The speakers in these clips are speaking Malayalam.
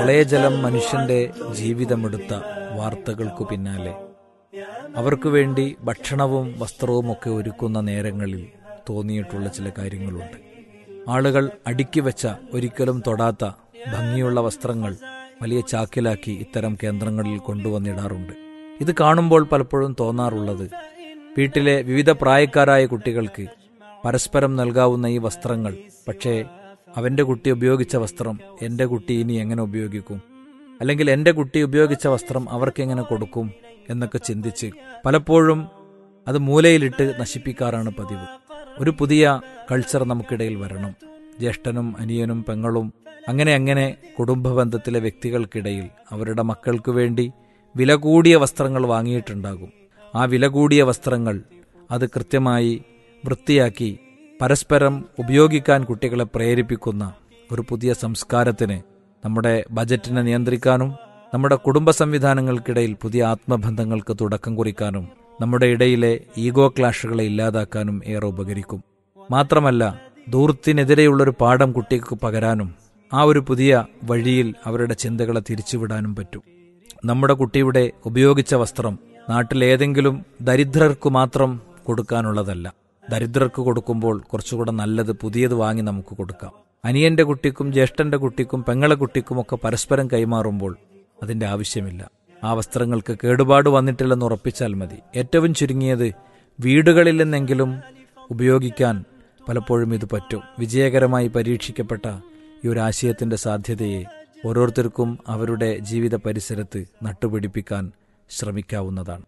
പ്രളയജലം മനുഷ്യന്റെ ജീവിതമെടുത്ത വാർത്തകൾക്കു പിന്നാലെ അവർക്കു വേണ്ടി ഭക്ഷണവും വസ്ത്രവും ഒക്കെ ഒരുക്കുന്ന നേരങ്ങളിൽ തോന്നിയിട്ടുള്ള ചില കാര്യങ്ങളുണ്ട് ആളുകൾ അടുക്കി വെച്ച ഒരിക്കലും തൊടാത്ത ഭംഗിയുള്ള വസ്ത്രങ്ങൾ വലിയ ചാക്കിലാക്കി ഇത്തരം കേന്ദ്രങ്ങളിൽ കൊണ്ടുവന്നിടാറുണ്ട് ഇത് കാണുമ്പോൾ പലപ്പോഴും തോന്നാറുള്ളത് വീട്ടിലെ വിവിധ പ്രായക്കാരായ കുട്ടികൾക്ക് പരസ്പരം നൽകാവുന്ന ഈ വസ്ത്രങ്ങൾ പക്ഷേ അവന്റെ കുട്ടി ഉപയോഗിച്ച വസ്ത്രം എന്റെ കുട്ടി ഇനി എങ്ങനെ ഉപയോഗിക്കും അല്ലെങ്കിൽ എന്റെ കുട്ടി ഉപയോഗിച്ച വസ്ത്രം അവർക്കെങ്ങനെ കൊടുക്കും എന്നൊക്കെ ചിന്തിച്ച് പലപ്പോഴും അത് മൂലയിലിട്ട് നശിപ്പിക്കാറാണ് പതിവ് ഒരു പുതിയ കൾച്ചർ നമുക്കിടയിൽ വരണം ജ്യേഷ്ഠനും അനിയനും പെങ്ങളും അങ്ങനെ അങ്ങനെ കുടുംബ ബന്ധത്തിലെ വ്യക്തികൾക്കിടയിൽ അവരുടെ മക്കൾക്ക് വേണ്ടി വില കൂടിയ വസ്ത്രങ്ങൾ വാങ്ങിയിട്ടുണ്ടാകും ആ വില കൂടിയ വസ്ത്രങ്ങൾ അത് കൃത്യമായി വൃത്തിയാക്കി പരസ്പരം ഉപയോഗിക്കാൻ കുട്ടികളെ പ്രേരിപ്പിക്കുന്ന ഒരു പുതിയ സംസ്കാരത്തിന് നമ്മുടെ ബജറ്റിനെ നിയന്ത്രിക്കാനും നമ്മുടെ കുടുംബ സംവിധാനങ്ങൾക്കിടയിൽ പുതിയ ആത്മബന്ധങ്ങൾക്ക് തുടക്കം കുറിക്കാനും നമ്മുടെ ഇടയിലെ ഈഗോ ക്ലാഷുകളെ ഇല്ലാതാക്കാനും ഏറെ ഉപകരിക്കും മാത്രമല്ല ദൂർത്തിനെതിരെയുള്ളൊരു പാഠം കുട്ടിക്ക് പകരാനും ആ ഒരു പുതിയ വഴിയിൽ അവരുടെ ചിന്തകളെ തിരിച്ചുവിടാനും പറ്റും നമ്മുടെ കുട്ടിയുടെ ഉപയോഗിച്ച വസ്ത്രം നാട്ടിലേതെങ്കിലും ദരിദ്രർക്ക് മാത്രം കൊടുക്കാനുള്ളതല്ല ദരിദ്രർക്ക് കൊടുക്കുമ്പോൾ കുറച്ചുകൂടെ നല്ലത് പുതിയത് വാങ്ങി നമുക്ക് കൊടുക്കാം അനിയന്റെ കുട്ടിക്കും ജ്യേഷ്ഠന്റെ കുട്ടിക്കും പെങ്ങളെ കുട്ടിക്കും ഒക്കെ പരസ്പരം കൈമാറുമ്പോൾ അതിന്റെ ആവശ്യമില്ല ആ വസ്ത്രങ്ങൾക്ക് കേടുപാട് വന്നിട്ടില്ലെന്ന് ഉറപ്പിച്ചാൽ മതി ഏറ്റവും ചുരുങ്ങിയത് വീടുകളിൽ നിന്നെങ്കിലും ഉപയോഗിക്കാൻ പലപ്പോഴും ഇത് പറ്റും വിജയകരമായി പരീക്ഷിക്കപ്പെട്ട ഈ ഒരു ആശയത്തിന്റെ സാധ്യതയെ ഓരോരുത്തർക്കും അവരുടെ ജീവിത പരിസരത്ത് നട്ടുപിടിപ്പിക്കാൻ ശ്രമിക്കാവുന്നതാണ്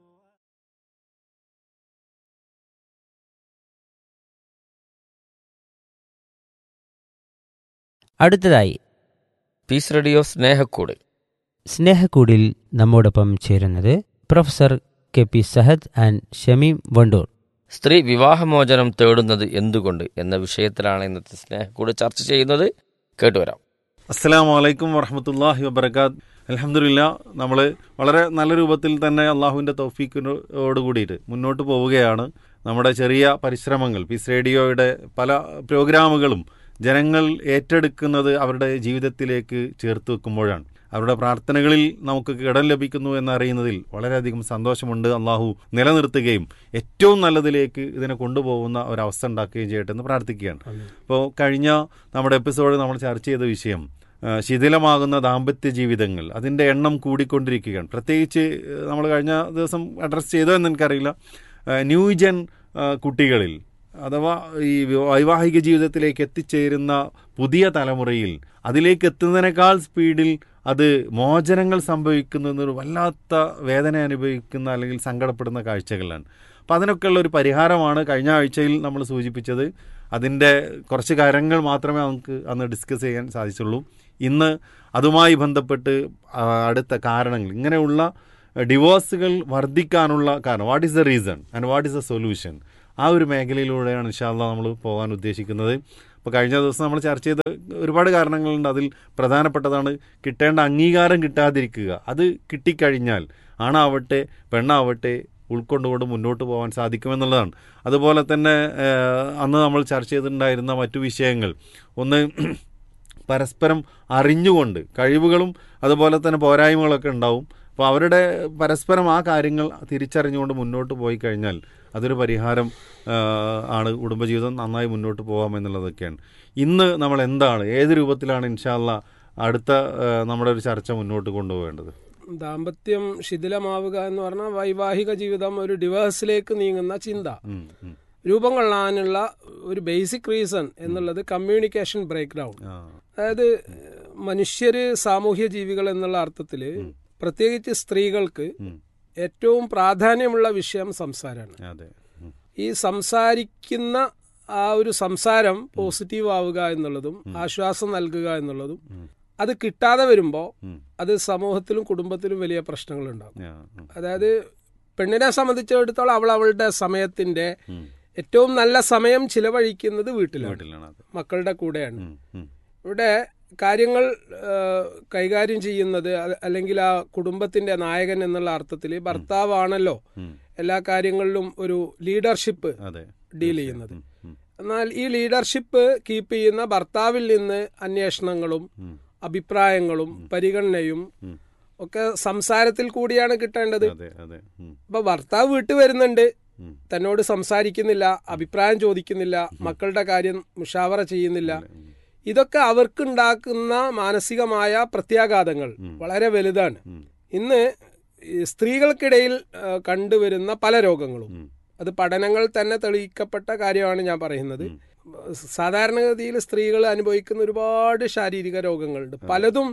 അടുത്തതായി പീസ് റേഡിയോ സ്നേഹക്കൂട് സ്നേഹക്കൂടിൽ നമ്മോടൊപ്പം ചേരുന്നത് professor K P Sahad and Shameem Wandoor സ്ത്രീ വിവാഹമോചനം തേടുന്നത് എന്തുകൊണ്ട് എന്ന വിഷയത്തിലാണ് ഇന്നത്തെ സ്നേഹക്കൂട് ചർച്ച ചെയ്യുന്നത് കേട്ടുവരാം അസ്സലാമു അലൈക്കും വറഹമത്തല്ലാഹി വബർക്കാത്ത് അലഹമില്ല നമ്മൾ വളരെ നല്ല രൂപത്തിൽ തന്നെ അള്ളാഹുവിൻ്റെ തൗഫീക്കിനോട് കൂടിയിട്ട് മുന്നോട്ട് പോവുകയാണ് നമ്മുടെ ചെറിയ പരിശ്രമങ്ങൾ പീസ് റേഡിയോയുടെ പല പ്രോഗ്രാമുകളും ജനങ്ങൾ ഏറ്റെടുക്കുന്നത് അവരുടെ ജീവിതത്തിലേക്ക് ചേർത്ത് വെക്കുമ്പോഴാണ് അവരുടെ പ്രാർത്ഥനകളിൽ നമുക്ക് ഇടം ലഭിക്കുന്നു എന്നറിയുന്നതിൽ വളരെയധികം സന്തോഷമുണ്ട് അള്ളാഹു നിലനിർത്തുകയും ഏറ്റവും നല്ലതിലേക്ക് ഇതിനെ കൊണ്ടുപോകുന്ന ഒരവസ്ഥ ഉണ്ടാക്കുകയും ചെയ്യട്ടെ എന്ന് പ്രാർത്ഥിക്കുകയാണ് അപ്പോൾ കഴിഞ്ഞ നമ്മുടെ എപ്പിസോഡ് നമ്മൾ ചർച്ച ചെയ്ത വിഷയം ആ, ശിഥിലമാകുന്ന ദാമ്പത്യ ജീവിതങ്ങൾ അതിൻ്റെ എണ്ണം കൂടിക്കൊണ്ടിരിക്കുകയാണ് പ്രത്യേകിച്ച് നമ്മൾ കഴിഞ്ഞ ദിവസം അഡ്രസ്സ് ചെയ്തോ എന്ന് എനിക്കറിയില്ല ആ, ന്യൂജൻ ആ, കുട്ടികളിൽ അഥവാ ഈ വൈവാഹിക ജീവിതത്തിലേക്ക് എത്തിച്ചേരുന്ന പുതിയ തലമുറയിൽ അതിലേക്ക് എത്തുന്നതിനേക്കാൾ സ്പീഡിൽ അത് മോചനങ്ങൾ സംഭവിക്കുന്നതൊരു വല്ലാത്ത വേദന അനുഭവിക്കുന്ന അല്ലെങ്കിൽ സങ്കടപ്പെടുന്ന കാഴ്ചകളാണ് അപ്പം അതിനൊക്കെയുള്ള ഒരു പരിഹാരമാണ് കഴിഞ്ഞ ആഴ്ചയിൽ നമ്മൾ സൂചിപ്പിച്ചത് അതിൻ്റെ കുറച്ച് കാര്യങ്ങൾ മാത്രമേ നമുക്ക് അന്ന് ഡിസ്കസ് ചെയ്യാൻ സാധിച്ചുള്ളൂ ഇന്ന് അതുമായി ബന്ധപ്പെട്ട് ആ, അടുത്ത കാരണങ്ങൾ ഇങ്ങനെയുള്ള ഡിവോഴ്സുകൾ വർദ്ധിക്കാനുള്ള കാരണം what is the reason and what is the solution ആ ഒരു മേഖലയിലൂടെയാണ് ഇൻഷാല്ല നമ്മൾ പോകാൻ ഉദ്ദേശിക്കുന്നത് അപ്പോൾ കഴിഞ്ഞ ദിവസം നമ്മൾ ചർച്ച ചെയ്ത ഒരുപാട് കാരണങ്ങളുണ്ട് അതിൽ പ്രധാനപ്പെട്ടതാണ് കിട്ടേണ്ട അംഗീകാരം കിട്ടാതിരിക്കുക അത് കിട്ടിക്കഴിഞ്ഞാൽ ആണാവട്ടെ പെണ്ണാവട്ടെ ഉൾക്കൊണ്ടുകൊണ്ട് മുന്നോട്ട് പോകാൻ സാധിക്കുമെന്നുള്ളതാണ് അതുപോലെ തന്നെ ഏഹ്, അന്ന് നമ്മൾ ചർച്ച ചെയ്തിട്ടുണ്ടായിരുന്ന മറ്റു വിഷയങ്ങൾ ഒന്ന് പരസ്പരം അറിഞ്ഞുകൊണ്ട് കഴിവുകളും അതുപോലെ തന്നെ പോരായ്മകളൊക്കെ ഉണ്ടാവും അപ്പോൾ അവരുടെ പരസ്പരം ആ കാര്യങ്ങൾ തിരിച്ചറിഞ്ഞുകൊണ്ട് മുന്നോട്ട് പോയി കഴിഞ്ഞാൽ അതൊരു പരിഹാരം ആ, ആണ് കുടുംബജീവിതം നന്നായി മുന്നോട്ട് പോകാമെന്നുള്ളതൊക്കെയാണ് ഇന്ന് നമ്മൾ എന്താണ് ഏത് രൂപത്തിലാണ് ഇൻഷാല്ല അടുത്ത ആ, നമ്മുടെ ഒരു ചർച്ച മുന്നോട്ട് കൊണ്ടുപോകേണ്ടത് ദാമ്പത്യം ശിഥിലമാവുക എന്ന് പറഞ്ഞാൽ വൈവാഹിക ജീവിതം ഒരു ഡിവേഴ്സിലേക്ക് നീങ്ങുന്ന ചിന്ത ഉം, ഉം. രൂപം കൊള്ളാനുള്ള ഒരു ബേസിക് റീസൺ എന്നുള്ളത് കമ്മ്യൂണിക്കേഷൻ ബ്രേക്ക് ഡൗൺ ആ, അതായത് മനുഷ്യര് സാമൂഹ്യ ജീവികൾ എന്നുള്ള അർത്ഥത്തില് പ്രത്യേകിച്ച് സ്ത്രീകൾക്ക് ഉം. ഏറ്റവും പ്രാധാന്യമുള്ള വിഷയം സംസാരമാണ് അതെ ഉം, ഈ സംസാരിക്കുന്ന ആ ഒരു സംസാരം പോസിറ്റീവ് ആവുക എന്നുള്ളതും ആശ്വാസം നൽകുക എന്നുള്ളതും അത് കിട്ടാതെ വരുമ്പോൾ ഉം. അത് സമൂഹത്തിലും കുടുംബത്തിലും വലിയ പ്രശ്നങ്ങൾ ഉണ്ടാകും ആ, ഉം, അതായത് പെണ്ണിനെ സംബന്ധിച്ചിടത്തോളം അവൾ അവളുടെ സമയത്തിന്റെ ഉം. ഏറ്റവും നല്ല സമയം ചിലവഴിക്കുന്നത് വീട്ടിലാണ് വീട്ടിലാണ് അത് മക്കളുടെ കൂടെയാണ് ഉം, ഉം, ഇവിടെ കാര്യങ്ങൾ ആ, കൈകാര്യം ചെയ്യുന്നത് അ- അല്ലെങ്കിൽ ആ കുടുംബത്തിന്റെ നായകൻ എന്നുള്ള അർത്ഥത്തിൽ ഭർത്താവാണല്ലോ ഉം. എല്ലാ കാര്യങ്ങളിലും ഒരു ലീഡർഷിപ്പ് അതെ ഡീൽ ചെയ്യുന്നത് ഉം, ഉം, എന്നാൽ ഈ ലീഡർഷിപ്പ് കീപ്പ് ചെയ്യുന്ന ഭർത്താവിൽ നിന്ന് അന്വേഷണങ്ങളും ഉം. അഭിപ്രായങ്ങളും പരിഗണനയും ഉം. ഒക്കെ സംസാരത്തിൽ കൂടിയാണ് കിട്ടേണ്ടത് അതെ അതെ ഉം, അപ്പൊ ഭർത്താവ് വീട്ടിൽ വരുന്നുണ്ട് ഉം. തന്നോട് സംസാരിക്കുന്നില്ല അഭിപ്രായം ചോദിക്കുന്നില്ല മക്കളുടെ കാര്യം മുഷാവറ ചെയ്യുന്നില്ല ഉം. ഇതൊക്കെ അവർക്കുണ്ടാക്കുന്ന മാനസികമായ പ്രത്യാഘാതങ്ങൾ വളരെ വലുതാണ് ഉം. ഇന്ന് ഈ സ്ത്രീകൾക്കിടയിൽ ആ, കണ്ടുവരുന്ന പല രോഗങ്ങളും ഉം. അത് പഠനങ്ങൾ തന്നെ തെളിയിക്കപ്പെട്ട കാര്യമാണ് ഞാൻ പറയുന്നത് സാധാരണഗതിയിൽ സ്ത്രീകൾ അനുഭവിക്കുന്ന ഒരുപാട് ശാരീരിക രോഗങ്ങളുണ്ട് പലതും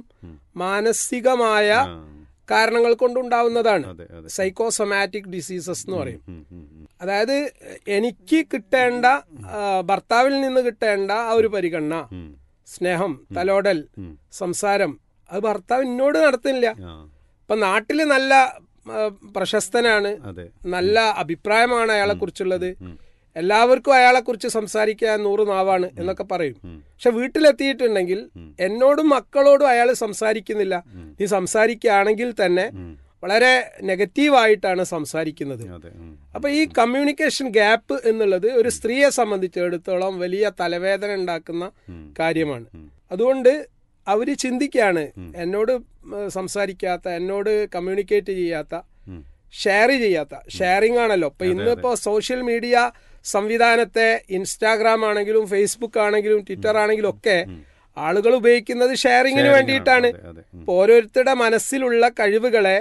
മാനസികമായ ആ, കാരണങ്ങൾ കൊണ്ടുണ്ടാവുന്നതാണ് അതെ അതെ സൈക്കോസൊമാറ്റിക് ഡിസീസസ് എന്ന് പറയും ഉം, ഉം, ഉം. അതായത് എനിക്ക് കിട്ടേണ്ട ആ, ഭർത്താവിൽ നിന്ന് കിട്ടേണ്ട ആ ഒരു പരിഗണന ഉം. സ്നേഹം തലോടൽ ഉം. സംസാരം അത് ഭർത്താവ് എന്നോട് നടത്തുന്നില്ല ആ, ഇപ്പൊ നാട്ടില് നല്ല ആ, പ്രശസ്തനാണ് അതെ നല്ല അഭിപ്രായമാണ് അയാളെ കുറിച്ചുള്ളത് ഉം. എല്ലാവർക്കും അയാളെ കുറിച്ച് സംസാരിക്കാൻ നൂറ് നാവാണ് എന്നൊക്കെ പറയും ഉം. പക്ഷെ വീട്ടിലെത്തിയിട്ടുണ്ടെങ്കിൽ എന്നോടും മക്കളോടും അയാൾ സംസാരിക്കുന്നില്ല നീ സംസാരിക്കുകയാണെങ്കിൽ തന്നെ ഉം. വളരെ നെഗറ്റീവായിട്ടാണ് സംസാരിക്കുന്നത് അതെ ഉം. അപ്പൊ ഈ കമ്മ്യൂണിക്കേഷൻ ഗ്യാപ്പ് എന്നുള്ളത് ഒരു സ്ത്രീയെ സംബന്ധിച്ചിടത്തോളം വലിയ തലവേദന ഉണ്ടാക്കുന്ന കാര്യമാണ് അതുകൊണ്ട് അവര് ചിന്തിക്കാണ് എന്നോട് ഉം, സംസാരിക്കാത്ത എന്നോട് കമ്മ്യൂണിക്കേറ്റ് ചെയ്യാത്ത ഉം. ഷെയർ ചെയ്യാത്ത ഷെയറിംഗ് ആണല്ലോ ഇപ്പൊ ഇന്നിപ്പോ സോഷ്യൽ മീഡിയ സംവിധാനത്തെ ഇൻസ്റ്റാഗ്രാം ആണെങ്കിലും ഫേസ്ബുക്ക് ആണെങ്കിലും ട്വിറ്റർ ആണെങ്കിലും ഒക്കെ ആളുകൾ ഉപയോഗിക്കുന്നത് ഷെയറിങ്ങിന് വേണ്ടിയിട്ടാണ് അതെ അതെ ഉം. ഇപ്പൊ ഓരോരുത്തരുടെ മനസ്സിലുള്ള കഴിവുകളെ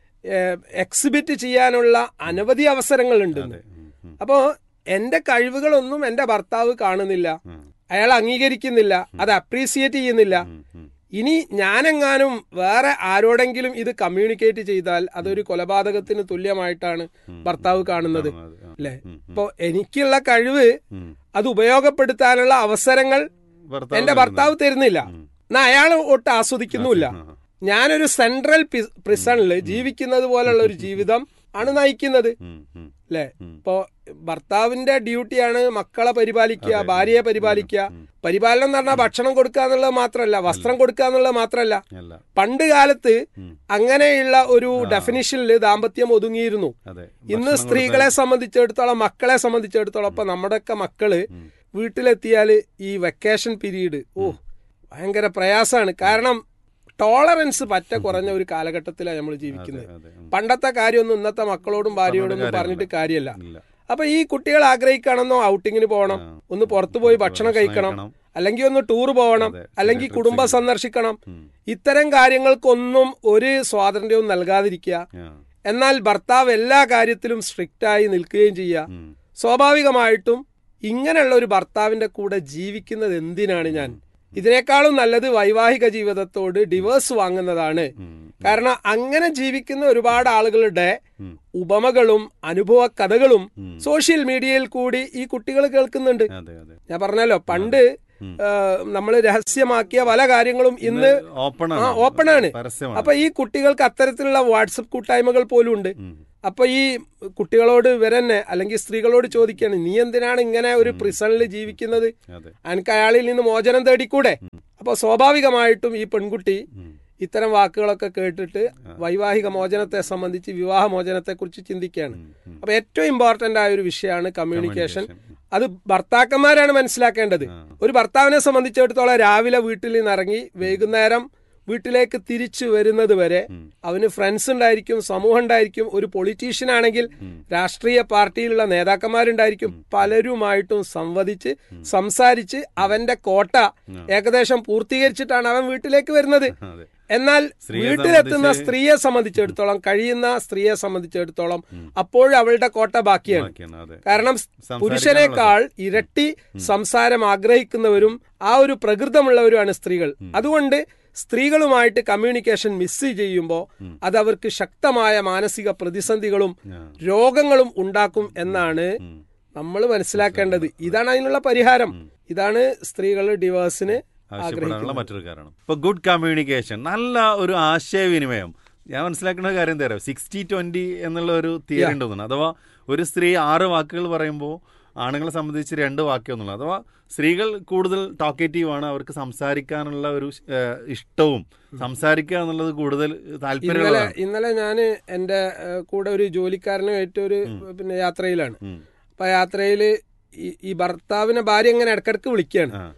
എക്സിബിറ്റ് ചെയ്യാനുള്ള അനവധി അവസരങ്ങളുണ്ട് ഇന്ന്. ഉം, ഉം. അപ്പോ എന്റെ കഴിവുകളൊന്നും എന്റെ ഭർത്താവ് കാണുന്നില്ല അയാൾ അംഗീകരിക്കുന്നില്ല അത് അപ്രീസിയേറ്റ് ചെയ്യുന്നില്ല ഉം, ഉം. ഇനി ഞാനെങ്ങാനും വേറെ ആരോടെങ്കിലും ഇത് കമ്മ്യൂണിക്കേറ്റ് ചെയ്താൽ അതൊരു കൊലപാതകത്തിന് തുല്യമായിട്ടാണ് ഭർത്താവ് കാണുന്നത് അത്, ആ. അല്ലെ ഉം, ഇപ്പൊ എനിക്കുള്ള കഴിവ് ഉം. അത് ഉപയോഗപ്പെടുത്താനുള്ള അവസരങ്ങൾ ഭർത്താവ് എന്റെ ഭർത്താവ് തരുന്നില്ല എന്നാ അയാൾ ഒട്ട് ആസ്വദിക്കുന്നുമില്ല ആ. ഞാനൊരു സെൻട്രൽ പ്രിസണിൽ ജീവിക്കുന്നത് പോലുള്ള ഒരു ജീവിതം ആണ് നയിക്കുന്നത് ഉം, ഉം. അല്ലെ ഇപ്പോ ഭർത്താവിന്റെ ഡ്യൂട്ടിയാണ് മക്കളെ പരിപാലിക്കുക ഭാര്യയെ പരിപാലിക്കുക പരിപാലനം എന്ന് പറഞ്ഞാൽ ഭക്ഷണം കൊടുക്കുക എന്നുള്ളത് മാത്രമല്ല വസ്ത്രം കൊടുക്കുക എന്നുള്ളത് മാത്രമല്ല അല്ല പണ്ട് കാലത്ത് ഉം. അങ്ങനെയുള്ള ഒരു ഡെഫിനിഷനിൽ ദാമ്പത്യം ഒതുങ്ങിയിരുന്നു അതെ ഇന്ന് സ്ത്രീകളെ സംബന്ധിച്ചിടത്തോളം മക്കളെ സംബന്ധിച്ചിടത്തോളം ഇപ്പൊ നമ്മുടെയൊക്കെ മക്കള് വീട്ടിലെത്തിയാല് ഈ വെക്കേഷൻ പീരീഡ് ഓ ഭയങ്കര പ്രയാസമാണ് കാരണം ടോളറൻസ് പറ്റ കുറഞ്ഞ ഒരു കാലഘട്ടത്തിലാണ് നമ്മൾ ജീവിക്കുന്നത് അതെ ഉം. പണ്ടത്തെ കാര്യമൊന്നും ഇന്നത്തെ മക്കളോടും ഭാര്യയോടും ഒന്നും കാര്യമില്ല. പറഞ്ഞിട്ട് കാര്യമല്ല ഇല്ല അപ്പൊ ഈ കുട്ടികൾ ആഗ്രഹിക്കണമെന്നോ ഔട്ടിങ്ങിന് പോകണം ഒന്ന് പുറത്തു പോയി ഭക്ഷണം കഴിക്കണം കഴിക്കണം. അല്ലെങ്കിൽ ഒന്ന് ടൂർ പോകണം അതെ, അല്ലെങ്കിൽ ചെറിയ കുടുംബം trips സന്ദർശിക്കണം ഉം. ഇത്തരം കാര്യങ്ങൾക്കൊന്നും ഒരു സ്വാതന്ത്ര്യവും നൽകാതിരിക്കുക ആ. എന്നാൽ ഭർത്താവ് എല്ലാ കാര്യത്തിലും സ്ട്രിക്റ്റ് ആയി നിൽക്കുകയും ചെയ്യുക ഉം. സ്വാഭാവികമായിട്ടും ഇങ്ങനെയുള്ള ഒരു ഭർത്താവിന്റെ കൂടെ ജീവിക്കുന്നത് എന്തിനാണ് ഞാൻ ഇതിനേക്കാളും നല്ലത് വൈവാഹിക ജീവിതത്തോട് ഡിവേഴ്സ് വാങ്ങുന്നതാണ് ഉം. കാരണം അങ്ങനെ ജീവിക്കുന്ന ഒരുപാട് ആളുകളുടെ ഉം. ഉപമകളും അനുഭവ കഥകളും സോഷ്യൽ മീഡിയയിൽ കൂടി ഈ കുട്ടികൾ കേൾക്കുന്നുണ്ട് അതെ അതെ ഞാൻ പറഞ്ഞല്ലോ പണ്ട് നമ്മൾ രഹസ്യമാക്കിയ പല കാര്യങ്ങളും ഇന്ന് ഓപ്പൺ ആ ഓപ്പൺ ആണ് പരസ്യമാണ് അപ്പൊ ഈ കുട്ടികൾക്ക് അത്തരത്തിലുള്ള വാട്സപ്പ് കൂട്ടായ്മകൾ പോലും ഉണ്ട് ഉം. അപ്പൊ ഈ കുട്ടികളോട് ഇവരെന്നെ അല്ലെങ്കിൽ സ്ത്രീകളോട് ചോദിക്കാണ് നീ എന്തിനാണ് ഇങ്ങനെ ഒരു പ്രിസണിൽ ജീവിക്കുന്നത് അതെ എനിക്ക് അയാളിൽ നിന്ന് മോചനം തേടിക്കൂടെ അപ്പൊ സ്വാഭാവികമായിട്ടും ഈ പെൺകുട്ടി ഉം. ഇത്തരം വാക്കുകളൊക്കെ കേട്ടിട്ട് വൈവാഹിക മോചനത്തെ സംബന്ധിച്ച് വിവാഹ മോചനത്തെ കുറിച്ച് ചിന്തിക്കുകയാണ് അപ്പൊ ഏറ്റവും ഇമ്പോർട്ടന്റ് ആയ ഒരു വിഷയമാണ് കമ്മ്യൂണിക്കേഷൻ അത് ഭർത്താക്കന്മാരാണ് മനസ്സിലാക്കേണ്ടത് ഒരു ഭർത്താവിനെ സംബന്ധിച്ചിടത്തോളം രാവിലെ വീട്ടിൽ നിന്ന് ഇറങ്ങി വൈകുന്നേരം വീട്ടിലേക്ക് തിരിച്ചു വരുന്നത് വരെ അവന് ഫ്രണ്ട്സ് ഉണ്ടായിരിക്കും സമൂഹം ഉണ്ടായിരിക്കും ഒരു പൊളിറ്റീഷ്യൻ ആണെങ്കിൽ രാഷ്ട്രീയ പാർട്ടിയിലുള്ള നേതാക്കന്മാരുണ്ടായിരിക്കും പലരുമായിട്ടും സംവദിച്ച് സംസാരിച്ച് അവന്റെ കോട്ട ഏകദേശം പൂർത്തീകരിച്ചിട്ടാണ് അവൻ വീട്ടിലേക്ക് വരുന്നത് അതെ എന്നാൽ സ്ത്രീയെ വീട്ടിലെത്തുന്ന സംബന്ധിച്ച് സ്ത്രീയെ സംബന്ധിച്ചിടത്തോളം കഴിയുന്ന സ്ത്രീയെ സംബന്ധിച്ചിടത്തോളം അപ്പോഴും അവളുടെ കോട്ട ബാക്കിയാണ് ബാക്കിയാണ് അതെ കാരണം സംസാരിക്കാനുള്ള പുരുഷനേക്കാൾ ഇരട്ടി സംസാരം ആഗ്രഹിക്കുന്നവരും ആ ഒരു പ്രകൃതമുള്ളവരുമാണ് സ്ത്രീകൾ അതുകൊണ്ട് സ്ത്രീകളുമായിട്ട് കമ്മ്യൂണിക്കേഷൻ മിസ് ചെയ്യുമ്പോൾ അത് അവർക്ക് ശക്തമായ മാനസിക പ്രതിസന്ധികളും ആ. രോഗങ്ങളും ഉണ്ടാക്കും എന്നാണ് ഉം. നമ്മൾ മനസ്സിലാക്കേണ്ടത് ഇതാണ് അതിനുള്ള പരിഹാരം ഇതാണ് സ്ത്രീകൾ ഡിവേഴ്സിന് ആവശ്യപ്പെടാനുള്ള മറ്റൊരു കാരണം ഇപ്പൊ ഗുഡ് കമ്മ്യൂണിക്കേഷൻ നല്ല ഒരു ആശയവിനിമയം ഞാൻ മനസ്സിലാക്കുന്ന ഒരു കാര്യം തരാം സിക്സ്റ്റി ട്വന്റി എന്നുള്ള ഒരു തിയറി ഉണ്ടെന്നാണ് അഥവാ ഒരു സ്ത്രീ ആറ് വാക്കുകൾ പറയുമ്പോൾ ആണുങ്ങളെ സംബന്ധിച്ച് രണ്ട് വാക്യം എന്നുള്ളത് അഥവാ സ്ത്രീകൾ കൂടുതൽ ടോക്കേറ്റീവ് ആണ് അവർക്ക് സംസാരിക്കാനുള്ള ഒരു ഏഹ്, ഇഷ്ടവും സംസാരിക്കുക എന്നുള്ളത് കൂടുതൽ ഇന്നലെ താല്പര്യമുള്ളതാണ് ഇന്നലെ ഞാൻ എന്റെ ഏഹ്, കൂടെ ഒരു ജോലിക്കാരനുമായിട്ട് ഒരു പിന്നെ യാത്രയിലാണ് ഉം. അപ്പൊ യാത്രയില് ഈ- ഈ ഭർത്താവിനെ ഭാര്യ ഇങ്ങനെ ഇടക്കിടക്ക് വിളിക്കുകയാണ് ആ, ആ.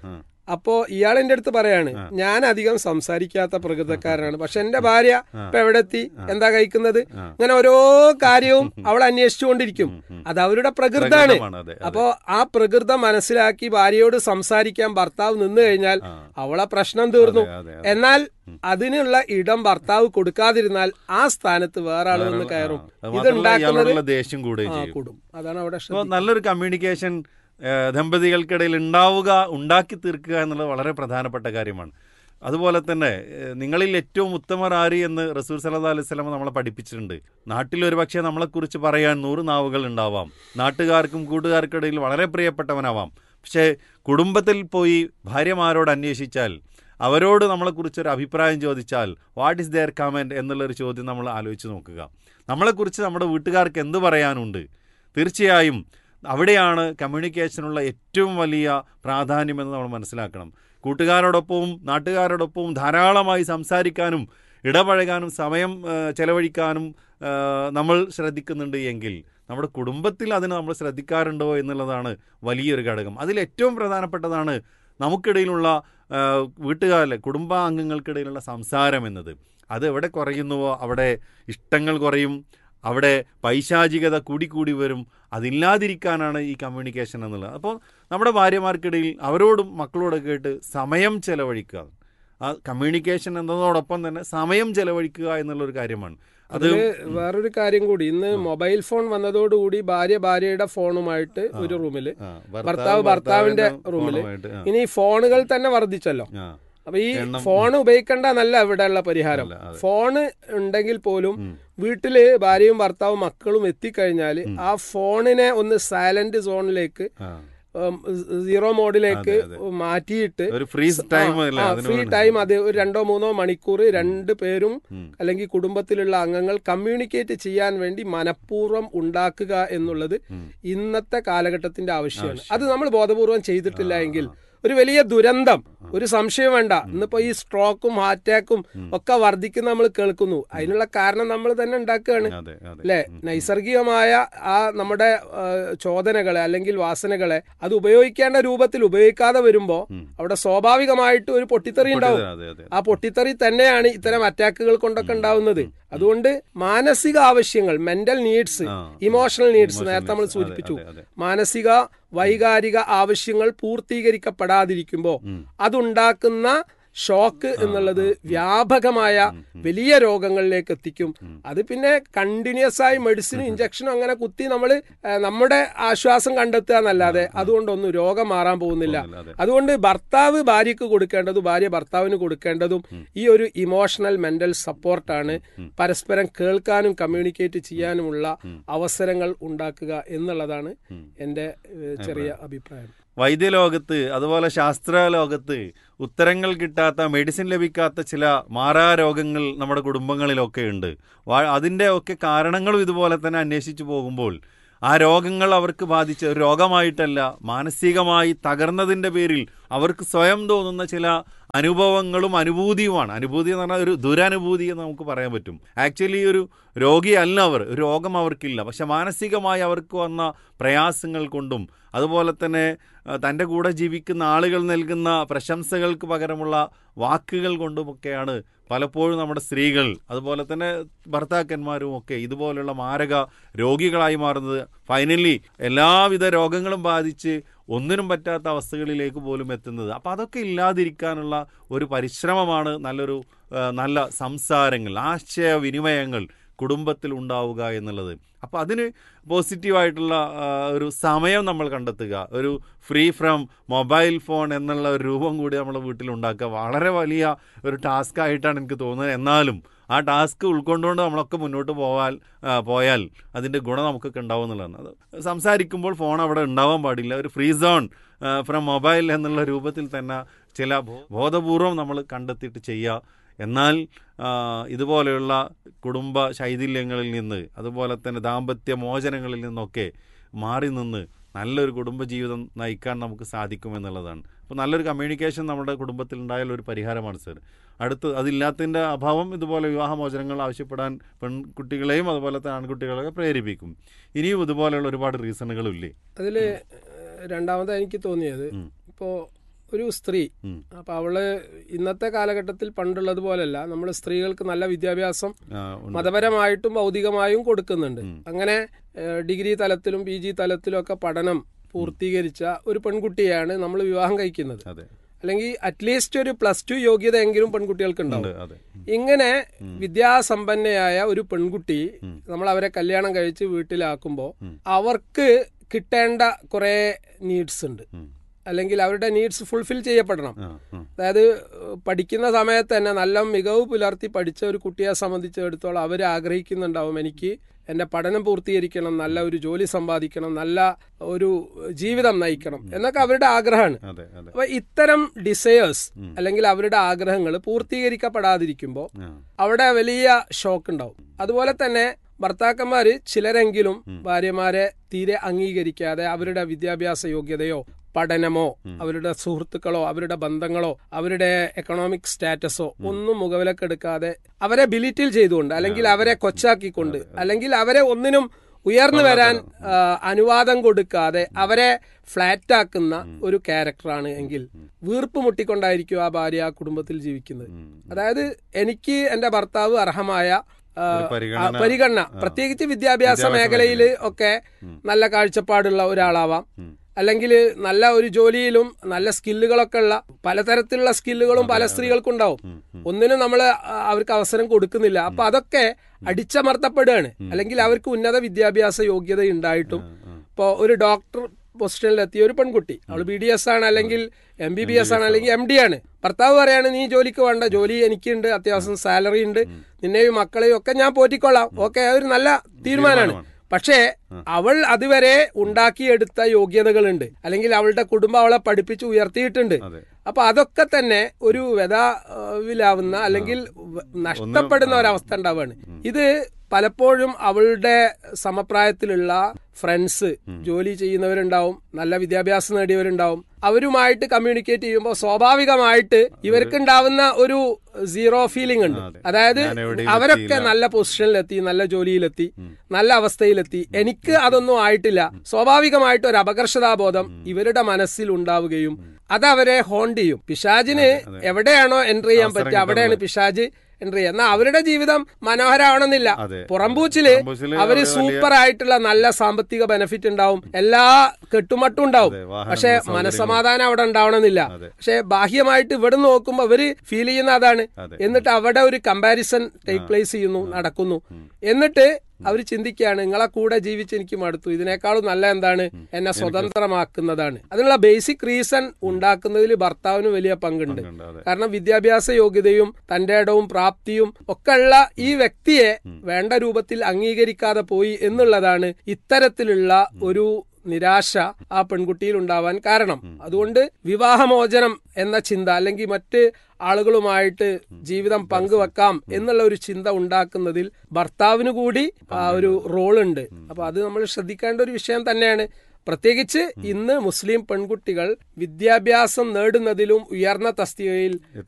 അപ്പോ ഇയാൾ എന്റെ അടുത്ത് പറയാണ് ഞാൻ അധികം സംസാരിക്കാത്ത പ്രകൃതക്കാരനാണ് പക്ഷെ എന്റെ ഭാര്യ ഇപ്പൊ എവിടെ എത്തി എന്താ കഴിക്കുന്നത് ഇങ്ങനെ ഓരോ കാര്യവും അവൾ അന്വേഷിച്ചുകൊണ്ടിരിക്കും അത് അവരുടെ പ്രകൃതാണ് പ്രകൃതമാണ്, അതെ, അതെ. അപ്പോ ആ പ്രകൃതം മനസ്സിലാക്കി ഭാര്യയോട് സംസാരിക്കാൻ ഭർത്താവ് നിന്ന് കഴിഞ്ഞാൽ അവളെ പ്രശ്നം തീർന്നു അതെ, അതെ, എന്നാൽ അതിനുള്ള ഇടം ഭർത്താവ് കൊടുക്കാതിരുന്നാൽ ആ സ്ഥാനത്ത് വേറെ ആൾ വന്ന് കയറും അത് ഇത് മാത്രമല്ല ഉണ്ടാക്കുന്നത് ഇയാളോടുള്ള ദേഷ്യം കൂടുകയും ആ ചെയ്യും കൂടും അതാണ് അവിടെ അപ്പോൾ ശ്രദ്ധിക്കുന്നത്. നല്ലൊരു കമ്മ്യൂണിക്കേഷൻ ഏഹ്, ദമ്പതികൾക്കിടയിൽ ഉണ്ടാവുക ഉണ്ടാക്കി തീർക്കുക എന്നുള്ളത് വളരെ പ്രധാനപ്പെട്ട കാര്യമാണ് അതുപോലെ തന്നെ ഏഹ്, നിങ്ങളിൽ ഏറ്റവും ഉത്തമർ ആര് എന്ന് റസൂൽ സല്ലാ അലൈഹി സ്വലമ നമ്മളെ പഠിപ്പിച്ചിട്ടുണ്ട് നാട്ടിൽ ഒരു പക്ഷേ നമ്മളെക്കുറിച്ച് പറയാൻ നൂറ് നാവുകൾ ഉണ്ടാവാം നാട്ടുകാർക്കും കൂട്ടുകാർക്കിടയിൽ വളരെ പ്രിയപ്പെട്ടവനാവാം പക്ഷേ കുടുംബത്തിൽ പോയി ഭാര്യമാരോട് അന്വേഷിച്ചാൽ അവരോട് നമ്മളെക്കുറിച്ച് ഒരു അഭിപ്രായം ചോദിച്ചാൽ വാട്ട് ഈസ് ദെയർ കമൻറ്റ് എന്നുള്ളൊരു ചോദ്യം നമ്മൾ ആലോചിച്ച് നോക്കുക നമ്മളെക്കുറിച്ച് നമ്മുടെ വീട്ടുകാർക്ക് എന്ത് പറയാനുണ്ട് തീർച്ചയായും അവിടെയാണ് കമ്മ്യൂണിക്കേഷനുള്ള ഏറ്റവും വലിയ പ്രാധാന്യമെന്ന് നമ്മൾ മനസ്സിലാക്കണം കൂട്ടുകാരോടൊപ്പവും നാട്ടുകാരോടൊപ്പവും ധാരാളമായി സംസാരിക്കാനും ഇടപഴകാനും സമയം ആ, ചെലവഴിക്കാനും ആ, നമ്മൾ ശ്രദ്ധിക്കുന്നുണ്ട് എങ്കിൽ നമ്മുടെ കുടുംബത്തിൽ അതിന് നമ്മൾ ശ്രദ്ധിക്കാറുണ്ടോ എന്നുള്ളതാണ് വലിയൊരു ഘടകം അതിൽ ഏറ്റവും പ്രധാനപ്പെട്ടതാണ് നമുക്കിടയിലുള്ള ആ, വീട്ടുകാരിലെ കുടുംബാംഗങ്ങൾക്കിടയിലുള്ള സംസാരം എന്നത് അത് എവിടെ കുറയുന്നുവോ അവിടെ ഇഷ്ടങ്ങൾ കുറയും അവിടെ പൈശാചികത കൂടിക്കൂടി വരും അതില്ലാതിരിക്കാനാണ് ഈ കമ്മ്യൂണിക്കേഷൻ എന്നുള്ളത് അപ്പോൾ നമ്മുടെ ഭാര്യമാർക്കിടയിൽ അവരോടും മക്കളോടൊക്കെ ആയിട്ട് സമയം ചെലവഴിക്കുക ആ കമ്മ്യൂണിക്കേഷൻ എന്നതോടൊപ്പം തന്നെ സമയം ചെലവഴിക്കുക എന്നുള്ളൊരു കാര്യമാണ് അത് അതില് വേറൊരു കാര്യം കൂടി ഇന്ന് മൊബൈൽ ഫോൺ വന്നതോടുകൂടി ഭാര്യ ഭാര്യയുടെ ഫോണുമായിട്ട് ഒരു റൂമില് ആ, ഭർത്താവ് ഭർത്താവിന്റെ റൂമില് ഫോണുമായിട്ട്, ആ. ഇനി ഫോണുകൾ തന്നെ വർദ്ധിച്ചല്ലോ ആ, അപ്പൊ ഈ എണ്ണം, ഫോൺ ഉപയോഗിക്കേണ്ടതല്ല ഇവിടെയുള്ള പരിഹാരം അല്ല, അതെ. ഫോണ് ഉണ്ടെങ്കിൽ പോലും ഉം. വീട്ടില് ഭാര്യയും ഭർത്താവും മക്കളും എത്തിക്കഴിഞ്ഞാൽ ആ ഫോണിനെ ഒന്ന് സൈലന്റ് സോണിലേക്ക് ആ. ഉം, സീറോ മോഡിലേക്ക് അതെ, മാറ്റിയിട്ട് ഒരു ഫ്രീസ് ടൈം അല്ലേ അതിന് ഫ്രീ വേണ്ടി. ടൈം അത് ഒരു രണ്ടോ മൂന്നോ മണിക്കൂർ രണ്ട് പേരും ഉം. അല്ലെങ്കിൽ കുടുംബത്തിലുള്ള അംഗങ്ങൾ കമ്മ്യൂണിക്കേറ്റ് ചെയ്യാൻ വേണ്ടി മനഃപൂർവ്വം ഉണ്ടാക്കുക എന്നുള്ളത് ഇന്നത്തെ കാലഘട്ടത്തിന്റെ ആവശ്യമാണ് അത് നമ്മൾ ബോധപൂർവം ചെയ്തിട്ടില്ല എങ്കിൽ ഒരു വലിയ ദുരന്തം ഒരു സംശയം വേണ്ട ഇന്നിപ്പോ ഈ സ്ട്രോക്കും ഹാർട്ട് അറ്റാക്കും ഒക്കെ വർദ്ധിക്കുന്ന നമ്മൾ കേൾക്കുന്നു അതിനുള്ള കാരണം നമ്മൾ തന്നെ ഉണ്ടാക്കുകയാണ് അതെ അതെ അല്ലെ നൈസർഗികമായ ആ നമ്മുടെ ആ, ചോദനകളെ അല്ലെങ്കിൽ വാസനകളെ അത് ഉപയോഗിക്കേണ്ട രൂപത്തിൽ ഉപയോഗിക്കാതെ വരുമ്പോ അവിടെ സ്വാഭാവികമായിട്ട് ഒരു പൊട്ടിത്തെറി ഉണ്ടാവും അതെ അതെ ആ പൊട്ടിത്തെറി തന്നെയാണ് ഇത്തരം അറ്റാക്കുകൾ കൊണ്ടൊക്കെ ഉണ്ടാവുന്നത് അതുകൊണ്ട് മാനസിക ആവശ്യങ്ങൾ mental needs ah. Emotional needs Emotional നേരത്തെ നമ്മൾ needs. സൂചിപ്പിച്ചു അതെ, അതെ, അതെ. മാനസിക വൈകാരിക ആവശ്യങ്ങൾ പൂർത്തീകരിക്കപ്പെടാതിരിക്കുമ്പോ അതുണ്ടാക്കുന്ന ഷോക്ക് എന്നുള്ളത് വ്യാപകമായ വലിയ രോഗങ്ങളിലേക്ക് എത്തിക്കും അത് പിന്നെ കണ്ടിന്യൂസ് ആയി മെഡിസിനും ഇഞ്ചക്ഷനും അങ്ങനെ കുത്തി നമ്മൾ നമ്മുടെ ആശ്വാസം കണ്ടെത്തുക എന്നല്ലാതെ അതുകൊണ്ടൊന്നും രോഗം മാറാൻ പോകുന്നില്ല പോകുന്നില്ല, അതെ. അതുകൊണ്ട് ഭർത്താവ് ഭാര്യയ്ക്ക് കൊടുക്കേണ്ടതും ഭാര്യ ഭർത്താവിന് കൊടുക്കേണ്ടതും ഈ ഒരു ഇമോഷണൽ മെന്റൽ സപ്പോർട്ടാണ് പരസ്പരം കേൾക്കാനും കമ്മ്യൂണിക്കേറ്റ് ചെയ്യാനുമുള്ള അവസരങ്ങൾ ഉണ്ടാക്കുക എന്നുള്ളതാണ് എൻ്റെ ഏഹ്, ചെറിയ അഭിപ്രായം വൈദ്യലോകത്ത് അതുപോലെ ശാസ്ത്ര ലോകത്ത് ഉത്തരങ്ങൾ കിട്ടാത്ത മെഡിസിൻ ലഭിക്കാത്ത ചില മാറാരോഗങ്ങൾ നമ്മുടെ കുടുംബങ്ങളിലൊക്കെ ഉണ്ട് വാ- അതിൻ്റെ ഒക്കെ കാരണങ്ങളും ഇതുപോലെ തന്നെ അന്വേഷിച്ചു പോകുമ്പോൾ ആ രോഗങ്ങൾ അവർക്ക് ബാധിച്ച ഒരു രോഗമായിട്ടല്ല മാനസികമായി തകർന്നതിൻ്റെ പേരിൽ അവർക്ക് സ്വയം തോന്നുന്ന ചില അനുഭവങ്ങളും അനുഭൂതിയുമാണ് അനുഭൂതി എന്ന് പറഞ്ഞാൽ ഒരു ദുരനുഭൂതി എന്ന് നമുക്ക് പറയാൻ പറ്റും ആക്ച്വലി ഒരു രോഗിയല്ല അവർ ഒരു രോഗം അവർക്കില്ല പക്ഷെ മാനസികമായി അവർക്ക് വന്ന പ്രയാസങ്ങൾ കൊണ്ടും അതുപോലെ തന്നെ ആ, തൻ്റെ കൂടെ ജീവിക്കുന്ന ആളുകൾ നൽകുന്ന പ്രശംസകൾക്ക് പകരമുള്ള വാക്കുകൾ കൊണ്ടുമൊക്കെയാണ് പലപ്പോഴും നമ്മുടെ സ്ത്രീകൾ അതുപോലെ തന്നെ ഭർത്താക്കന്മാരും ഒക്കെ ഇതുപോലുള്ള മാരക രോഗികളായി മാറുന്നത് ഫൈനലി എല്ലാവിധ രോഗങ്ങളും ബാധിച്ച് ഒന്നിനും പറ്റാത്ത അവസ്ഥകളിലേക്ക് പോലും എത്തുന്നത് അപ്പോൾ അതൊക്കെ ഇല്ലാതിരിക്കാനുള്ള ഒരു പരിശ്രമമാണ് നല്ലൊരു ആ, നല്ല സംസാരങ്ങൾ ആശയവിനിമയങ്ങൾ കുടുംബത്തിൽ ഉണ്ടാവുക എന്നുള്ളത് അപ്പോൾ അതിന് പോസിറ്റീവായിട്ടുള്ള ആ, ഒരു സമയം നമ്മൾ കണ്ടെത്തുക ഒരു ഫ്രീ ഫ്രം മൊബൈൽ ഫോൺ എന്നുള്ള ഒരു രൂപം കൂടി നമ്മുടെ വീട്ടിൽ ഉണ്ടാക്കുക വളരെ വലിയ ഒരു ടാസ്ക് ആയിട്ടാണ് എനിക്ക് തോന്നുന്നത് എന്നാലും ആ ടാസ്ക് ഉൾക്കൊണ്ടുകൊണ്ട് നമ്മളൊക്കെ മുന്നോട്ട് പോവാൽ ആ, പോയാൽ അതിൻ്റെ ഗുണം നമുക്കൊക്കെ ഉണ്ടാവും എന്നുള്ളതാണ് അത് സംസാരിക്കുമ്പോൾ ഫോൺ അവിടെ ഉണ്ടാവാൻ പാടില്ല ഒരു ഫ്രീ സോൺ ഫ്രം മൊബൈൽ എന്നുള്ള രൂപത്തിൽ തന്നെ ചില ബോ- ബോധപൂർവം നമ്മൾ കണ്ടെത്തിയിട്ട് ചെയ്യുക എന്നാൽ ആ, ഇതുപോലെയുള്ള കുടുംബ ശൈഥില്യങ്ങളിൽ നിന്ന് അതുപോലെ തന്നെ ദാമ്പത്യ മോചനങ്ങളിൽ നിന്നൊക്കെ മാറി നിന്ന് നല്ലൊരു കുടുംബജീവിതം നയിക്കാൻ നമുക്ക് സാധിക്കുമെന്നുള്ളതാണ് അപ്പോൾ നല്ലൊരു കമ്മ്യൂണിക്കേഷൻ നമ്മുടെ കുടുംബത്തിൽ ഉണ്ടായാൽ ഒരു പരിഹാരമാണ് സർ അടുത്ത് അതില്ലാത്തതിൻ്റെ അഭാവം ഇതുപോലെ വിവാഹമോചനങ്ങൾ ആവശ്യപ്പെടാൻ പെൺകുട്ടികളെയും അതുപോലെ തന്നെ ആൺകുട്ടികളെയൊക്കെ പ്രേരിപ്പിക്കും ഇനിയും ഇതുപോലെയുള്ള ഒരുപാട് റീസണുകളും ഇല്ലേ അതില് രണ്ടാമത് എനിക്ക് തോന്നിയത് ഉം. ഇപ്പോ ഒരു സ്ത്രീ ഉം. അപ്പൊ അവള് ഇന്നത്തെ കാലഘട്ടത്തിൽ പണ്ടുള്ളത് പോലല്ല നമ്മൾ സ്ത്രീകൾക്ക് നല്ല വിദ്യാഭ്യാസം ആ, ഉണ്ട്. മതപരമായിട്ടും ഭൗതികമായും കൊടുക്കുന്നുണ്ട് അങ്ങനെ ഏഹ്, ഡിഗ്രി തലത്തിലും പി ജി തലത്തിലും ഒക്കെ പഠനം പൂർത്തീകരിച്ച ഒരു പെൺകുട്ടിയാണ് നമ്മൾ വിവാഹം കഴിക്കുന്നത് അതെ അല്ലെങ്കിൽ അറ്റ്ലീസ്റ്റ് ഒരു പ്ലസ് ടു യോഗ്യതയെങ്കിലും പെൺകുട്ടികൾക്ക് ഉണ്ട് ഉണ്ടാവും അതെ ഇങ്ങനെ വിദ്യാസമ്പന്നയായ ഒരു പെൺകുട്ടി നമ്മൾ അവരെ കല്യാണം കഴിച്ച് വീട്ടിലാക്കുമ്പോൾ അവർക്ക് കിട്ടേണ്ട കുറെ നീഡ്സ് ഉണ്ട് ഉം. അല്ലെങ്കിൽ അവരുടെ നീഡ്സ് ഫുൾഫിൽ ചെയ്യപ്പെടണം ആ, ആ. അതായത് ഏഹ്, പഠിക്കുന്ന സമയത്ത് തന്നെ നല്ല മികവ് പുലർത്തി പഠിച്ച ഒരു കുട്ടിയെ സംബന്ധിച്ചിടത്തോളം അവർ ആഗ്രഹിക്കുന്നുണ്ടാവും എനിക്ക് എന്റെ പഠനം പൂർത്തീകരിക്കണം നല്ല ഒരു ജോലി സമ്പാദിക്കണം നല്ല ഒരു ജീവിതം നയിക്കണം എന്നൊക്കെ അവരുടെ ആഗ്രഹമാണ് അതെ അതെ അപ്പൊ ഇത്തരം ഡിസയേഴ്സ് അല്ലെങ്കിൽ അവരുടെ ആഗ്രഹങ്ങൾ പൂർത്തീകരിക്കപ്പെടാതിരിക്കുമ്പോൾ ആ. അവിടെ വലിയ ഷോക്ക് ഉണ്ടാവും അതുപോലെ തന്നെ ഭർത്താക്കന്മാര് ചിലരെങ്കിലും ഭാര്യമാരെ തീരെ അംഗീകരിക്കാതെ അവരുടെ വിദ്യാഭ്യാസ യോഗ്യതയോ പഠനമോ അവരുടെ സുഹൃത്തുക്കളോ അവരുടെ ബന്ധങ്ങളോ അവരുടെ എക്കണോമിക് സ്റ്റാറ്റസോ ഒന്നും മുഖവിലക്കെടുക്കാതെ അവരെ ബിലിറ്റിൽ ചെയ്തുകൊണ്ട് അല്ലെങ്കിൽ അവരെ കൊച്ചാക്കിക്കൊണ്ട് അല്ലെങ്കിൽ അവരെ ഒന്നിനും ഉയർന്നു വരാൻ ആ, അനുവാദം കൊടുക്കാതെ അവരെ ഫ്ലാറ്റ് ആക്കുന്ന ഒരു ക്യാരക്ടറാണ് എങ്കിൽ വീർപ്പ് മുട്ടിക്കൊണ്ടായിരിക്കും ആ ഭാര്യ ആ കുടുംബത്തിൽ ജീവിക്കുന്നത് അതായത് എനിക്ക് എന്റെ ഭർത്താവ് അർഹമായ ആ, ഒരു പരിഗണന- ആ, പരിഗണന പ്രത്യേകിച്ച് വിദ്യാഭ്യാസ മേഖലയിൽ ഒക്കെ നല്ല കാഴ്ചപ്പാടുള്ള ഒരാളാവാം അല്ലെങ്കിൽ നല്ല ഒരു ജോലിയിലും നല്ല സ്കില്ലുകളൊക്കെ ഉള്ള പലതരത്തിലുള്ള സ്കില്ലുകളും പല സ്ത്രീകൾക്കുണ്ടാവും ഒന്നിനും നമ്മൾ അവർക്ക് അവസരം കൊടുക്കുന്നില്ല അപ്പൊ അതൊക്കെ അടിച്ചമർത്തപ്പെടുകയാണ് അല്ലെങ്കിൽ അവർക്ക് ഉന്നത വിദ്യാഭ്യാസ യോഗ്യത ഉണ്ടായിട്ടും ഇപ്പോ ഒരു ഡോക്ടർ പൊസിഷനിലെത്തിയ ഒരു പെൺകുട്ടി അവൾ ബി ഡി എസ് ആണ് അല്ലെങ്കിൽ എം ബി ബി എസ് ആണ് അല്ലെങ്കിൽ എം ഡി ആണ് ഭർത്താവ് പറയാണ് നീ ജോലിക്ക് വേണ്ട ജോലി എനിക്കുണ്ട് അത്യാവശ്യം സാലറി ഉണ്ട് നിന്നെയും മക്കളെയും ഒക്കെ ഞാൻ പോറ്റിക്കൊള്ളാം ഓക്കെ അതൊരു നല്ല തീരുമാനമാണ് പക്ഷേ അവൾ അതുവരെ ഉണ്ടാക്കിയെടുത്ത യോഗ്യതകളുണ്ട് അല്ലെങ്കിൽ അവളുടെ കുടുംബം അവളെ പഠിപ്പിച്ച് ഉയർത്തിയിട്ടുണ്ട് അതെ. അപ്പൊ അതൊക്കെ തന്നെ ഒരു വ്യതാവിലാവുന്ന അല്ലെങ്കിൽ വ- നഷ്ടപ്പെടുന്ന ഒരവസ്ഥ ഉണ്ടാവുകയാണ് ഇത് പലപ്പോഴും അവളുടെ സമപ്രായത്തിലുള്ള ഫ്രണ്ട്സ് ജോലി ചെയ്യുന്നവരുണ്ടാവും നല്ല വിദ്യാഭ്യാസം നേടിയവരുണ്ടാവും അവരുമായിട്ട് കമ്മ്യൂണിക്കേറ്റ് ചെയ്യുമ്പോൾ സ്വാഭാവികമായിട്ട് ഇവർക്കുണ്ടാവുന്ന ഒരു സീറോ ഫീലിംഗ് ഉണ്ട് അതെ. അതായത് ഞാൻ എവിടെയും അവരൊക്കെ എത്തിയില്ല. നല്ല പൊസിഷനിലെത്തി നല്ല ജോലിയിലെത്തി നല്ല അവസ്ഥയിലെത്തി എനിക്ക് അതൊന്നും ആയിട്ടില്ല സ്വാഭാവികമായിട്ട് ഒരു അപകർഷതാബോധം ഇവരുടെ മനസ്സിൽ ഉണ്ടാവുകയും അത് അവരെ ഹോണ്ട് ചെയ്യും പിശാജിന് എവിടെയാണോ എൻട്രി ചെയ്യാൻ പറ്റുക അവിടെയാണ് പിശാജ് എൻട്രി ചെയ്യുക എന്നാൽ അവരുടെ ജീവിതം മനോഹരമാവണമെന്നില്ല അതെ. പുറംപൂച്ചില് പുറംപൂച്ചില് അവര് അവര് വലിയ- സൂപ്പർ ആയിട്ടുള്ള നല്ല സാമ്പത്തിക ബെനിഫിറ്റ് ഉണ്ടാവും എല്ലാ കെട്ടുമട്ടും ഉണ്ടാവും അതെ, വാഹനം, പക്ഷെ സൗകര്യങ്ങൾ. മനസമാധാനം അവിടെ ഉണ്ടാവണമെന്നില്ല അതെ. പക്ഷെ ബാഹ്യമായിട്ട് ഇവിടെ നോക്കുമ്പോൾ അവര് ഫീൽ ചെയ്യുന്ന അതാണ് അതെ. എന്നിട്ട് അവിടെ ഒരു കമ്പാരിസൺ ടേക്ക് പ്ലേസ് ചെയ്യുന്നു നടക്കുന്നു എന്നിട്ട് അവർ ചിന്തിക്കുകയാണ് നിങ്ങളെ കൂടെ ജീവിച്ച് എനിക്ക് മടുത്തു ഇതിനേക്കാളും നല്ല എന്താണ് എന്നെ സ്വതന്ത്രമാക്കുന്നതാണ് അതിനുള്ള ബേസിക് റീസൺ ഉണ്ടാക്കുന്നതിൽ ഭർത്താവിന് വലിയ പങ്കുണ്ട് പങ്കുണ്ട്, അതെ. കാരണം വിദ്യാഭ്യാസ യോഗ്യതയും തന്റെ ഇടവും പ്രാപ്തിയും ഒക്കെ ഉള്ള ഈ വ്യക്തിയെ വേണ്ട രൂപത്തിൽ അംഗീകരിക്കാതെ പോയി എന്നുള്ളതാണ് ഇത്തരത്തിലുള്ള ഒരു നിരാശ ആ പെൺകുട്ടിയിൽ ഉണ്ടാവാൻ കാരണം അതുകൊണ്ട് വിവാഹമോചനം എന്ന ചിന്ത അല്ലെങ്കിൽ മറ്റ് ആളുകളുമായിട്ട് ജീവിതം പങ്കുവെക്കാം എന്നുള്ള ഒരു ചിന്ത ഉണ്ടാക്കുന്നതിൽ ഭർത്താവിന് കൂടി ആ ഒരു റോളുണ്ട് അപ്പൊ അത് നമ്മൾ ശ്രദ്ധിക്കേണ്ട ഒരു വിഷയം തന്നെയാണ് പ്രത്യേകിച്ച് ഇന്ന് മുസ്ലിം പെൺകുട്ടികൾ വിദ്യാഭ്യാസം നേടുന്നതിലും ഉയർന്ന തസ്തികയിൽ